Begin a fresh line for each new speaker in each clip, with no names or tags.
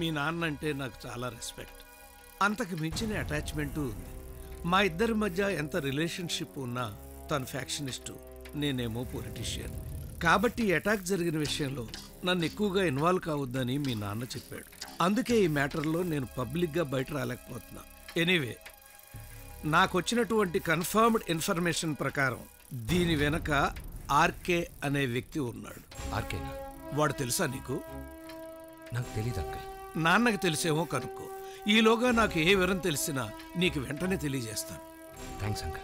మీ నాన్న అంటే నాకు చాలా రెస్పెక్ట్ అంతకు మించిన అటాచ్మెంటు ఉంది మా ఇద్దరి మధ్య ఎంత రిలేషన్షిప్ ఉన్నా తను ఫ్యాక్షనిస్టు నేనేమో పొలిటీషియన్ కాబట్టి ఈ అటాక్ జరిగిన విషయంలో నన్ను ఎక్కువగా ఇన్వాల్వ్ కావద్దని మీ నాన్న చెప్పాడు అందుకే ఈ మ్యాటర్లో నేను పబ్లిక్గా బయట రాలేకపోతున్నా ఎనీవే నాకు వచ్చినటువంటి కన్ఫర్మ్డ్ ఇన్ఫర్మేషన్ ప్రకారం దీని వెనక ఆర్కే అనే వ్యక్తి ఉన్నాడు
ఆర్కేనా
వాడు తెలుసా నీకు
నాకు తెలీదు అంకుల్
నాన్నకి తెలిసేమో కనుక్కో ఈలోగా నాకు ఏ వివరం తెలిసినా నీకు వెంటనే తెలియజేస్తాను
థ్యాంక్స్ అంకుల్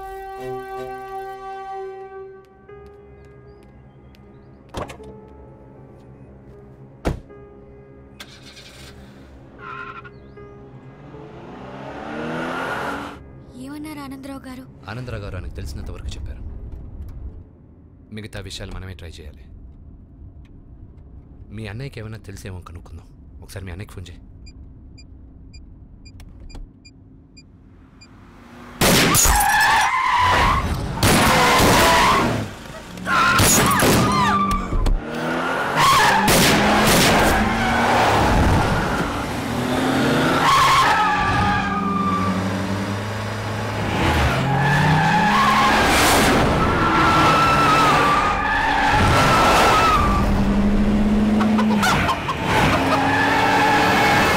ఏమన్నారు ఆనందరావు గారు
ఆనందరావు గారు ఆయనకు తెలిసినంత వరకు చెప్పారు మిగతా విషయాలు మనమే ట్రై చేయాలి మీ అన్నయ్యకి ఏమైనా తెలిసేమో కనుక్కుందాం ఒకసారి మీ అన్నయ్యకి ఫోన్ చేయి
ఆ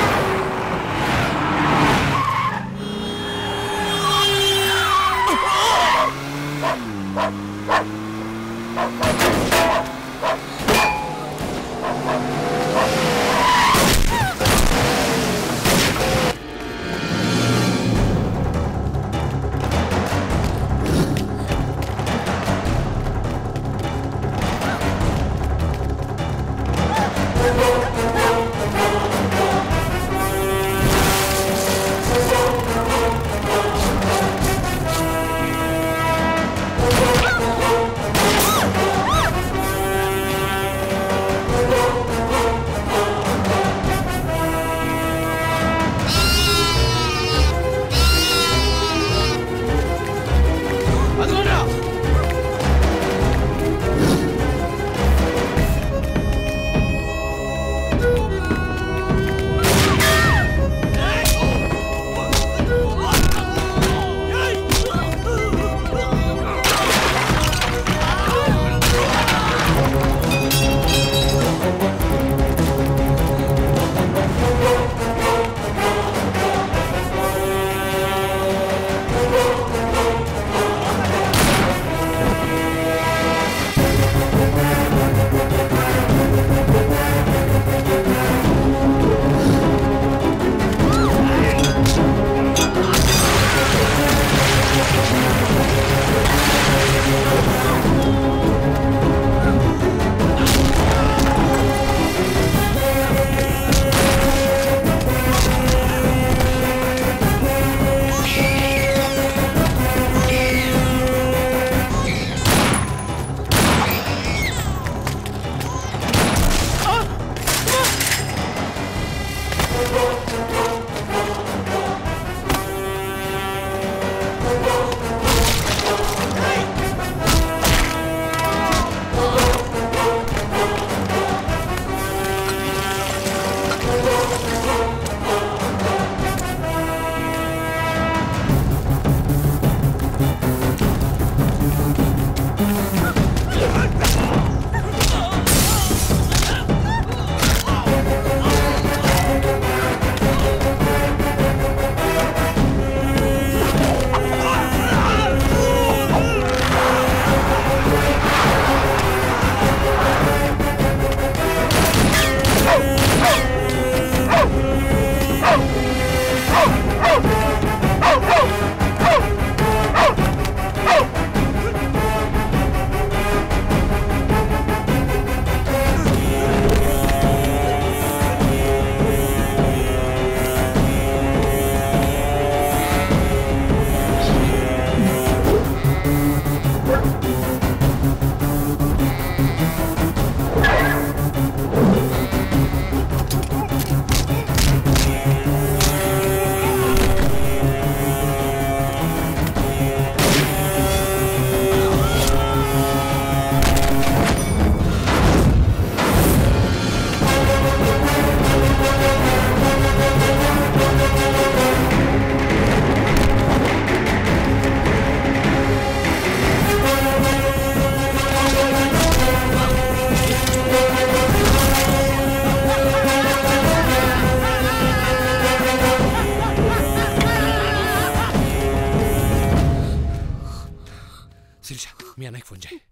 మీ అన్నయ్యకి ఫోన్ చేయి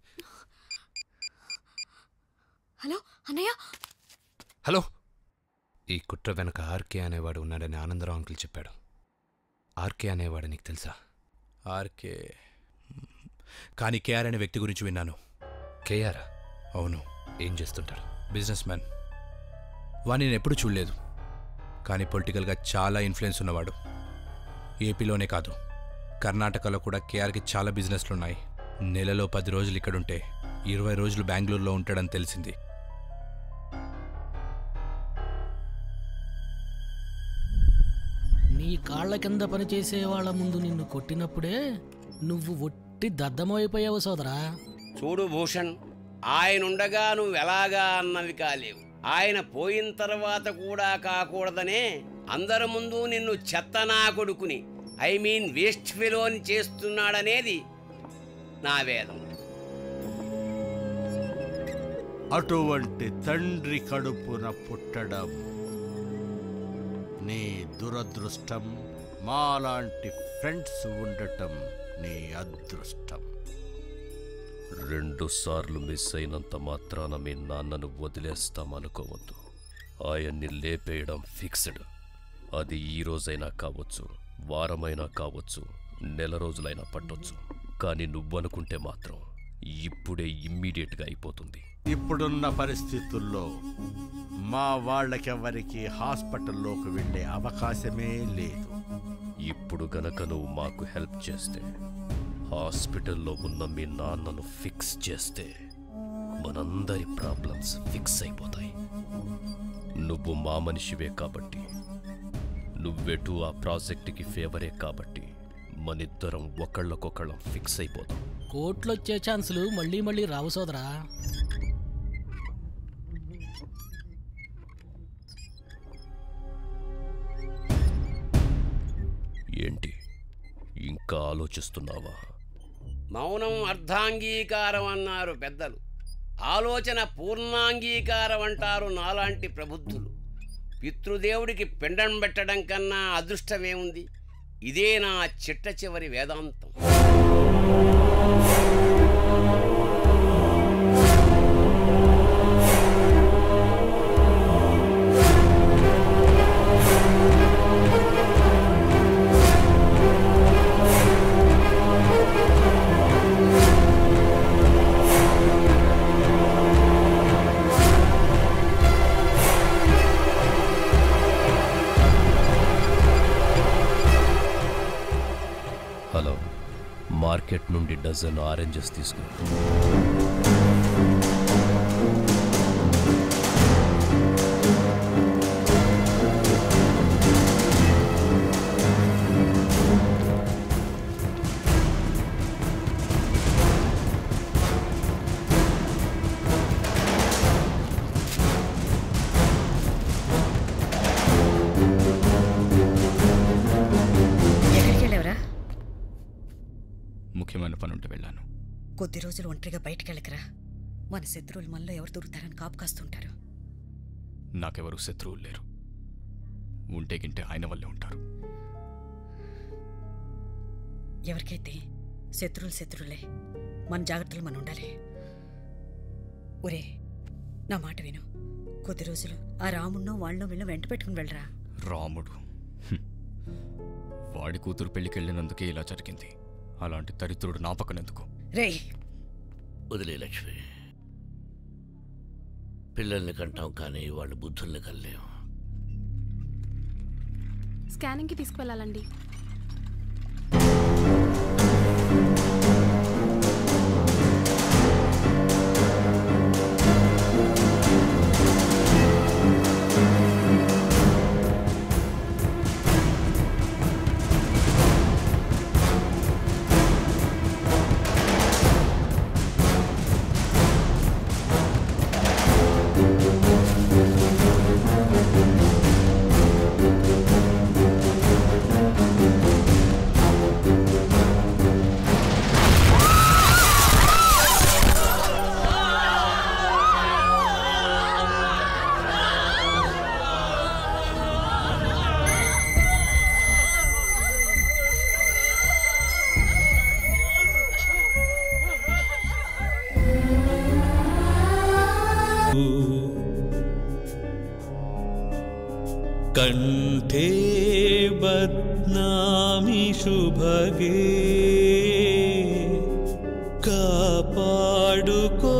హలో అన్నయ్య
హలో ఈ కుట్ర వెనక ఆర్కే అనేవాడు ఉన్నాడని ఆనందరావు అంకుల్ చెప్పాడు ఆర్కే అనేవాడు నీకు తెలుసా
ఆర్కే కానీ కేఆర్ అనే వ్యక్తి గురించి విన్నాను
కేఆరా
అవును
ఏం చేస్తుంటారు
బిజినెస్ మ్యాన్ వాణ్ణి నేను ఎప్పుడూ చూడలేదు కానీ పొలిటికల్గా చాలా ఇన్ఫ్లుయెన్స్ ఉన్నవాడు ఏపీలోనే కాదు కర్ణాటకలో కూడా కేఆర్కి చాలా బిజినెస్లు ఉన్నాయి నెలలో పది రోజులు ఇక్కడుంటే ఇరవై రోజులు బెంగళూరులో ఉంటాడని తెలిసింది
నీ కాళ్ళ కింద పనిచేసే వాళ్ళ ముందు నిన్ను కొట్టినప్పుడే నువ్వు ఒట్టి దద్దమైపోయావు సోదరా
చూడు భూషణ్ ఆయనుండగా నువ్వు ఎలాగా అన్నవి కాలేవు ఆయన పోయిన తర్వాత కూడా కాకూడదనే అందరి ముందు నిన్ను చెత్తనా కొడుకుని ఐ మీన్ వేస్ట్ ఫిలోని చేస్తున్నాడనేది నా వేదం
అటువంటి తండ్రి కడుపున పుట్టడం నీ దురదృష్టం మాలాంటి ఫ్రెండ్స్ ఉండటం నీ అదృష్టం
రెండు సార్లు మిస్ అయినంత మాత్రాన మీ నాన్నను వదిలేస్తామనుకోవద్దు ఆయన్ని లేపేయడం ఫిక్స్డ్ అది ఈ రోజైనా కావచ్చు వారమైనా కావచ్చు నెల రోజులైనా పట్టొచ్చు కానీ నువ్వనుకుంటే మాత్రం ఇప్పుడే ఇమ్మీడియట్గా అయిపోతుంది
ఇప్పుడున్న పరిస్థితుల్లో మా వాళ్ళకెవరికి హాస్పిటల్లోకి వెళ్ళే అవకాశమే లేదు
ఇప్పుడు గనక నువ్వు మాకు హెల్ప్ చేస్తే హాస్పిటల్లో ఉన్న మీ నాన్నను ఫిక్స్ చేస్తే మనందరి ప్రాబ్లమ్స్ ఫిక్స్ అయిపోతాయి నువ్వు మా మనిషివే కాబట్టి నువ్వెటు ఆ ప్రాజెక్టుకి ఫేవరే కాబట్టి మనిద్దరం ఒకళ్ళకొకళ్ళం ఫిక్స్ అయిపోతాం
కోట్లు వచ్చే ఛాన్సులు మళ్ళీ మళ్ళీ రావు సోదరా
ఏంటి ఇంకా ఆలోచిస్తున్నావా
మౌనం అర్ధాంగీకారం అన్నారు పెద్దలు ఆలోచన పూర్ణాంగీకారం అంటారు నాలాంటి ప్రబుద్ధులు పితృదేవుడికి పిండం పెట్టడం కన్నా అదృష్టమేముంది ఇదే నా చిట్ట చివరి వేదాంతం
హలో మార్కెట్ నుండి డజన్ ఆరెంజెస్ తీసుకురా
ఎక్కడికి వెళ్ళావురా
ముఖ్యమైన పని ఉంటే వెళ్ళాను
కొద్ది రోజులు ఒంటరిగా బయటికి వెళ్ళకరా మన శత్రువులు మనలో ఎవరు దొరుకుతారని కాపు కాస్తుంటారు
నాకెవరు శత్రువులు లేరు ఉంటే గింటే ఆయన వల్లే ఉంటారు
ఎవరికైతే శత్రువులు శత్రువులే మన జాగ్రత్తలు మనం ఉండాలి ఒరే నా మాట విను కొద్ది రోజులు ఆ రామున్నో వాళ్ళనో వీళ్ళనో వెంట పెట్టుకుని వెళ్ళరా
రాముడు హ్మ్. వాడి కూతురు పెళ్లికి వెళ్ళినందుకే ఇలా జరిగింది అలాంటి దరిద్రుడు నా పక్కనెందుకు
రేయ్
వదిలే లక్ష్మి పిల్లల్ని కంటాం కానీ వాళ్ళ బుద్ధుల్ని కల్లేం
స్కానింగ్కి తీసుకువెళ్ళాలండి
రేయ్
కంఠే బద్నామి శుభగే కాపాడుకో